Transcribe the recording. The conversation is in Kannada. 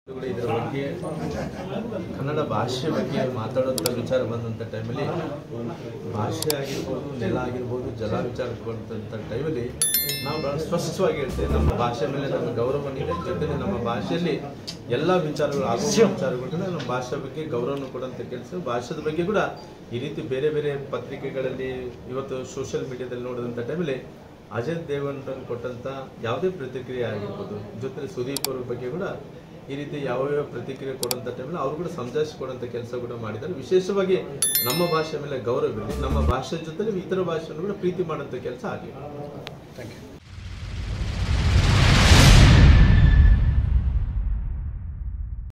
ಕೂಡ ಇದರ ಬಗ್ಗೆ ಕನ್ನಡ ಭಾಷೆ ಬಗ್ಗೆ ಮಾತಾಡುವಂಥ ವಿಚಾರ ಬಂದಂಥ ಟೈಮಲ್ಲಿ ಭಾಷೆ ಆಗಿರ್ಬೋದು ನೆಲ ಆಗಿರ್ಬೋದು ಜಲ ವಿಚಾರ ಬಂದಂಥ ಟೈಮಲ್ಲಿ ನಾವು ಬಹಳ ಸ್ಪಷ್ಟವಾಗಿ ಹೇಳ್ತೇವೆ ನಮ್ಮ ಭಾಷೆ ಮೇಲೆ ನಮ್ಮ ಗೌರವ ಇದೆ ಜೊತೆಗೆ ನಮ್ಮ ಭಾಷೆಯಲ್ಲಿ ಎಲ್ಲ ವಿಚಾರಗಳು ಆಗುವ ವಿಚಾರಗಳು ಕೂಡ ನಮ್ಮ ಭಾಷೆ ಬಗ್ಗೆ ಗೌರವವನ್ನು ಕೊಡುವಂಥ ಕೆಲಸ ಭಾಷೆದ ಬಗ್ಗೆ ಕೂಡ ಈ ರೀತಿ ಬೇರೆ ಬೇರೆ ಪತ್ರಿಕೆಗಳಲ್ಲಿ ಇವತ್ತು ಸೋಷಿಯಲ್ ಮೀಡಿಯಾದಲ್ಲಿ ನೋಡಿದಂಥ ಟೈಮಲ್ಲಿ ಅಜಯ್ ದೇವಗನ್ ಕೊಟ್ಟಂತ ಯಾವುದೇ ಪ್ರತಿಕ್ರಿಯೆ ಆಗಿರ್ಬೋದು ಜೊತೆ ಸುದೀಪ್ ಅವ್ರ ಬಗ್ಗೆ ಕೂಡ ಈ ರೀತಿ ಯಾವ ಯಾವ ಪ್ರತಿಕ್ರಿಯೆ ಕೊಡುವಂಥ ಟೈಮಲ್ಲಿ ಅವರು ಕೂಡ ಸಮಜಾಯಿಸಿಕೊಡುವಂಥ ಕೆಲಸ ಕೂಡ ಮಾಡಿದ್ದಾರೆ ವಿಶೇಷವಾಗಿ ನಮ್ಮ ಭಾಷೆ ಮೇಲೆ ಗೌರವ ಇರಲಿ ನಮ್ಮ ಭಾಷೆ ಜೊತೆ ಇತರ ಭಾಷೆಯನ್ನು ಕೂಡ ಪ್ರೀತಿ ಮಾಡುವಂಥ ಕೆಲಸ ಆಗಲಿ ಥ್ಯಾಂಕ್ ಯು